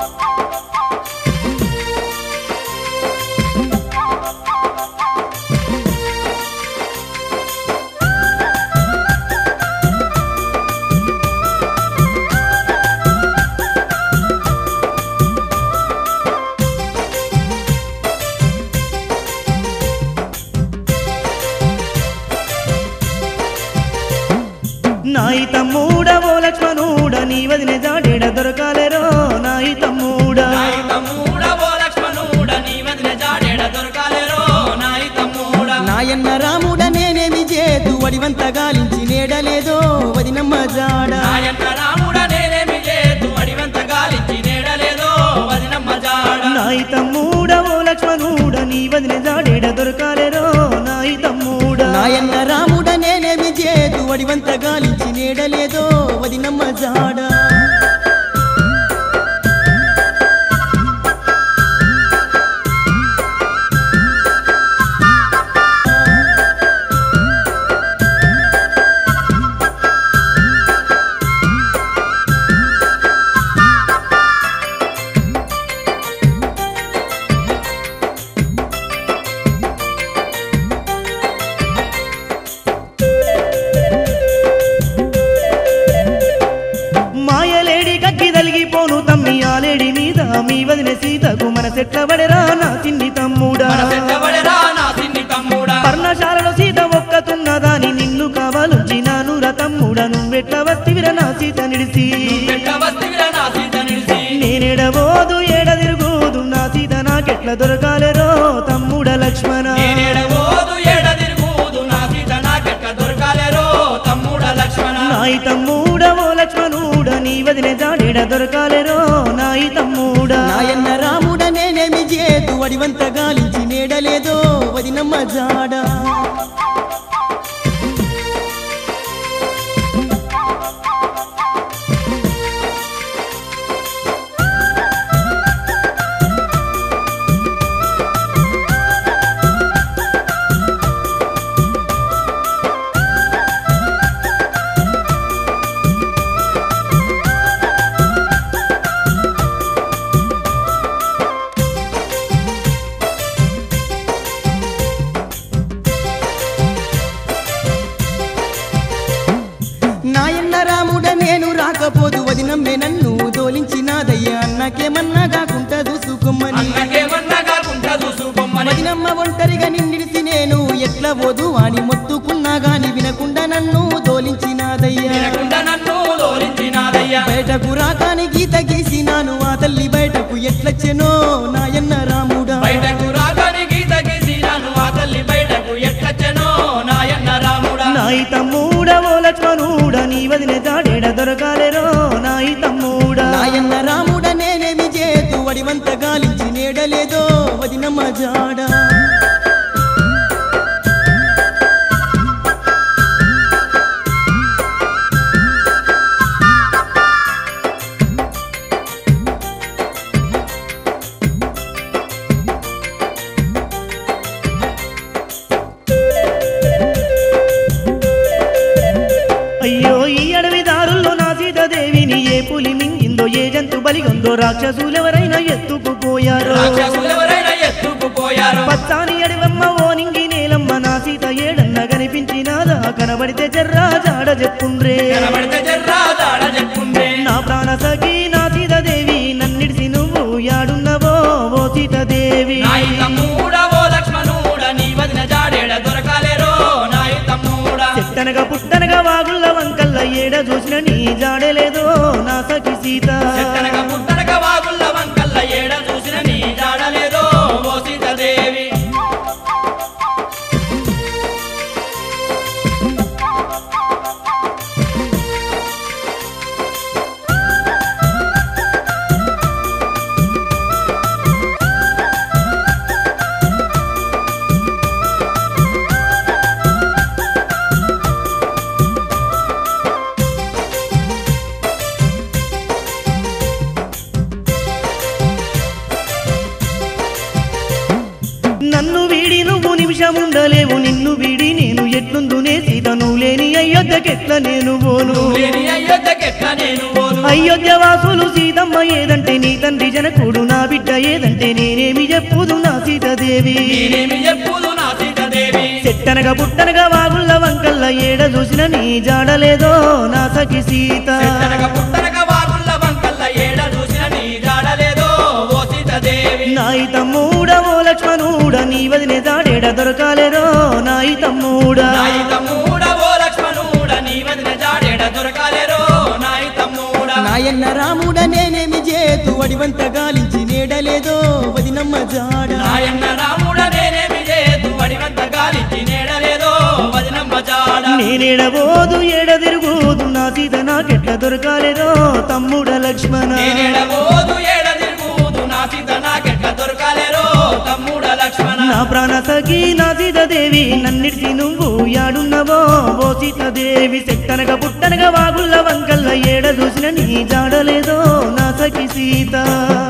నాయి తమ్ముడ ఓ లక్ష్మణుడ నీ వదిన జాడేడ దొరకాలేరో నాయి తమ్ముడ నాయి తమ్ముడ ఓ లక్ష్మణుడ నీ వదిన జాడేడ దొరకాలేరో నాయి తమ్ముడ నాయన్న రాముడ నేనేమి చేతు వడివంత గాలించి నేడలేదో వదినమ్మ జాడ నాయన్న రాముడ నేనేమి లేదు అడివంత గాలించి నేడలేదో వదినమ్మ జాడ నాయి తమ్ముడ ఓ లక్ష్మణుడ నీ వదిన జాడేడ దొరకాలేరో నాయి తమ్ముడ నాయన్న రాముడ నేనేమి చేతు వడివంత గాలించి నేడలేదో వదినమ్మ జాడ మాయలేడి కక్కి తలిగిపోను తమ్మి ఆలేడి మీద మీ వదిన సీతకు మన చెట్ల పడరా నా చిన్ని తమ్ముడా మన పెద్దబడరా నా సిన్ని తమ్ముడా పర్ణశాలలో సీత ఒక్కతున్నదాని నిన్ను కావాలుంచి నాను తమ్ముడ నువ్వెట్ల వత్తివిర నా సీత నిడిసి పెట్ట వస్తివిరా నా సీత నిలిసి నేనెడబోదు ఏడ తిరుగుదు నా సీత నాకెట్ల దొరకాలేరో తమ్ముడ లక్ష్మణ నేనేడబోదు ఎడ తిరుగుదు నా సీత నాకెట్ల దొరకాలేరో తమ్ముడ లక్ష్మణ నాయి తమ్ముడ ఓ లక్ష్మణుడ నీ వదిన జాడేడ దొరకాలేరో నాయి తమ్ముడ నాయన్న రాముడ నేనేమి చేతు వడివంత గాలించి నేడలేదో వదినమ్మ జాడ నాయన్న రాముడ నేను రాకపోదు వదినమ్మే నన్ను దోలించినాదయ్యా అన్నకేమన్నా కాకుండా చూసుకోమని అన్నకేమన్నా కాకుండా చూసుకోమని వదినమ్మ ఒంటరిగా నిన్నిడిసి నేను ఎట్లా పోదు అని మొత్తుకున్నా గాని వినకుండా నన్ను దోలించినాదయ్యా వినకుండా నన్ను లోరించినాదయ్యా బయటకు రాకాని గీత గీసినాను ఆ తల్లి బయటకు ఎట్లొచ్చెనో నాయన్న రాముడా బయటకు రాగాని గీత గీసినాను ఆ తల్లి బయటకు ఎట్లచ్చనో నాయన్న రాముడా నాయి తమ్ముడ ఓ లక్ష్మణుడ నీ వదిన జాడేడ దొరకాలేరో నాయి తమ్ముడ నాయన్న రాముడ నేనేమి చేతు వడివంత గాలించి నేడలేదో వదినమ్మ జాడ అయ్యో ఈ అడవి దారుల్లో నా సీతాదేవిని ఏ పులి మింగిందో ఏ జంతు బలిగొందో రాక్షసులెవరైనా ఎత్తుకుపోయారో రాక్షసులెవరైనా ఎత్తుకుపోయారు పచ్చాని అడివమ్మ ఓ నింగి నేలమ్మ నా సీత ఏడన్న కనిపించినాదా కనబడితే జర్రా జాడ చెప్పుండ్రే కనబడితే జర్రా దాడ చెప్పుండే నా ప్రాణ సఖి నా సీతాదేవి నన్నిడిసి నువ్వు యాడున్నవో ఓ సీతాదేవి నాయి తమ్ముడ ఓ లక్ష్మణుడ నీ వదిన జాడేడ దొరకాలేరో నాయి తమ్ముడ చెట్టనగా పుట్టనగా వాగుళ్ళ వంకల్ల ఏడ చూసిన నీ జాడలేదో నా సఖి సీత చెట్టనక పుట్టనక వాగుళ్ళ వంకల్ల ఏడ చూసిన నీ జాడలేదో ఓ సీతాదేవి నన్ను వీడి నువ్వు నిమిషం ఉండలేవు నిన్ను వీడి నేను ఎట్లుందునే సీత నువ్వు లేని అయోధ్యకెట్ల నేను పోను లేని అయోధ్యకెట్ల నేను పోను అయోధ్య వాసులు సీతమ్మ ఏదంటే నీ తండ్రి జనకుడు నా బిడ్డ ఏదంటే నేనేమి చెప్పుదు నా సీతాదేవి నేనేమి చెప్పుదు నా సీతాదేవి చెట్టనగా పుట్టనగా వాగుళ్ళ వంకల్ల ఏడ చూసిన నీ జాడలేదో నా సఖి సీత చెట్టనక పుట్టనక వాగుళ్ళ వంకల్ల ఏడ చూసిన నీ జాడలేదో ఓ సీతాదేవి నాయి తమ్ముడ ఓ లక్ష్మణుడ నీ వదిలే జాడేడ దొరకాలేదో నాయి తమ్ముడ నాయి తమ్ముడ ఓ లక్ష్మణుడ నీ వదిన జాడేడ దొరకాలేరో నాయి తమ్ముడ నాయన్న రాముడ నేనేమి చేతు వడివంత గాలించి నేడలేదో వదినమ్మ జాడ నాయన్న రాముడ నేనేమి చేతు వడివంత గాలికి నేడలేదో వదినమ్మ జాడ నేనేడబోదు ఏడ తిరుగుదు నా సీత నాకెట్ల దొరకాలేదో తమ్ముడ లక్ష్మణ నేనేడబోదు ఏడ తిరుగుదు నా సీత నాకెట్ల దొరకాలేరో తమ్ముడ లక్ష్మణ నా ప్రాణ సఖి నా సీతాదేవి నన్నిడిసి నువ్వు యాడున్నవో ఓ సీతాదేవి సెట్టనగా పుట్టనగా వాగుళ్ళ వంకల్ల ఏడ చూసిన నీ జాడలేదో నా సఖి సీత